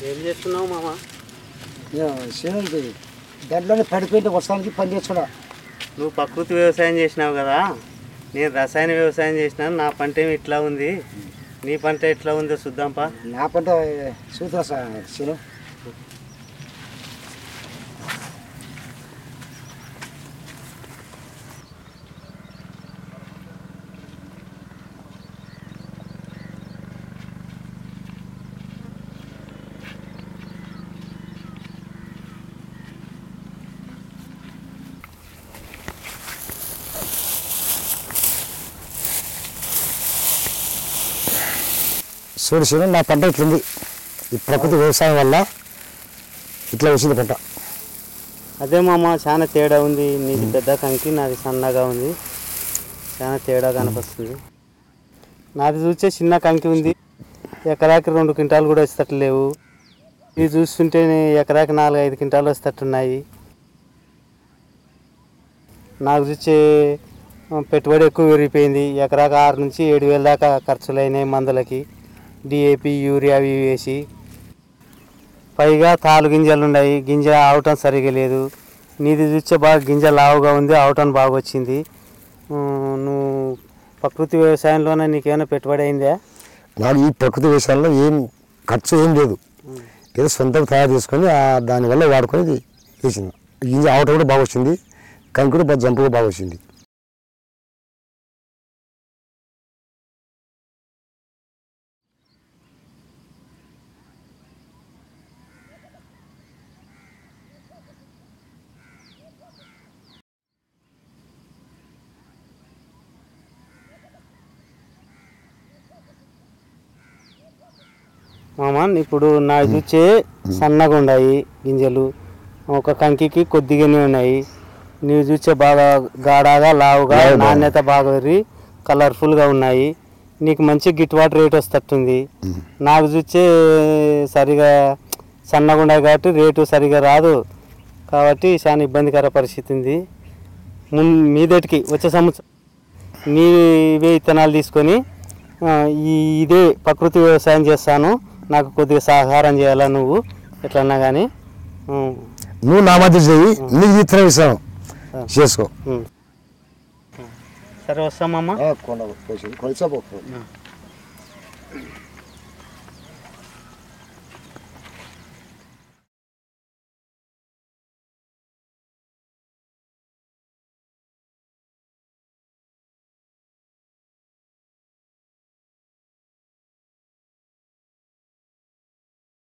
ఏం చేస్తున్నావు మామ శనులకి దాంట్లోనే పడిపోయింటే వర్షానికి పని చేసుకున్నా నువ్వు ప్రకృతి వ్యవసాయం చేసినావు కదా నేను రసాయన వ్యవసాయం చేసినాను నా పంట ఏమి ఇట్లా ఉంది నీ పంట ఎట్లా ఉందో చూద్దాంపా నా పంట చూతున్నా సార్ శను చూడు శను నా పంట ఇట్లుంది ఈ ప్రకృతి వ్యవసాయం వల్ల ఇట్లా వచ్చింది పంట అదే మామ చాలా తేడా ఉంది నీది పెద్ద కంకి నాది సన్నగా ఉంది చాలా తేడా కనిపిస్తుంది నాది చూస్తే చిన్న కంకి ఉంది ఎకరాకి రెండు క్వింటాలు కూడా వచ్చేటట్లు లేవు ఇది చూస్తుంటే ఎకరాకి నాలుగు ఐదు క్వింటాలు వచ్చేటట్టున్నాయి నాకు చూసే ఆ, పెట్టుబడి ఎక్కువ పెరిగిపోయింది ఎకరాకి ఆరు నుంచి ఏడు వేల దాకా ఖర్చులు అయినాయి మందులకి డిఏపి యూరియా అవి ఇవి వేసి పైగా తాలు గింజలు ఉన్నాయి గింజ అవటం సరిగా లేదు నీది చూస్తే బాగా గింజ లావుగా ఉంది అవటం బాగా వచ్చింది ఉమ్, నువ్వు ప్రకృతి వ్యవసాయంలోనే నీకేమైనా పెట్టుబడి అయిందా నాకు ఈ ప్రకృతి వ్యవసాయంలో ఏం ఖర్చు ఏం లేదు ఏదో సొంతంగా తయారు చేసుకొని ఆ దానివల్ల వాడుకొని ఇది వేసింది గింజ ఆవటం కూడా బాగా వచ్చింది కంకి కూడా బాగా జంపు కూడా బాగా వచ్చింది మామ ఇప్పుడు నా చూచే సన్నగా ఉన్నాయి గింజలు ఒక కంకికి కొద్దిగానే ఉన్నాయి నీవు చూసే బాగా గాడాగా లావుగా లావుగా. నాణ్యత బాగా పెరిగి కలర్ఫుల్గా ఉన్నాయి నీకు మంచి గిట్టుబాటు రేట్ వస్తట్టుంది నాకు చూసే సరిగా సన్నగా ఉన్నాయి కాబట్టి రేటు సరిగా రాదు కాబట్టి చాలా ఇబ్బందికర పరిస్థితి ఉంది మున్ మీదటికి వచ్చే సంవత్సరం నీవే విత్తనాలు తీసుకొని ఆ, ఈ ఇదే ప్రకృతి వ్యవసాయం చేస్తాను నాకు కొద్దిగా సహకారం చేయాలా నువ్వు ఎట్లన్నా కానీ నువ్వు నా మధ్య చేయి నీకు ఇతర విషయం చేసుకో సరే వస్తామమ్మా కొలిసా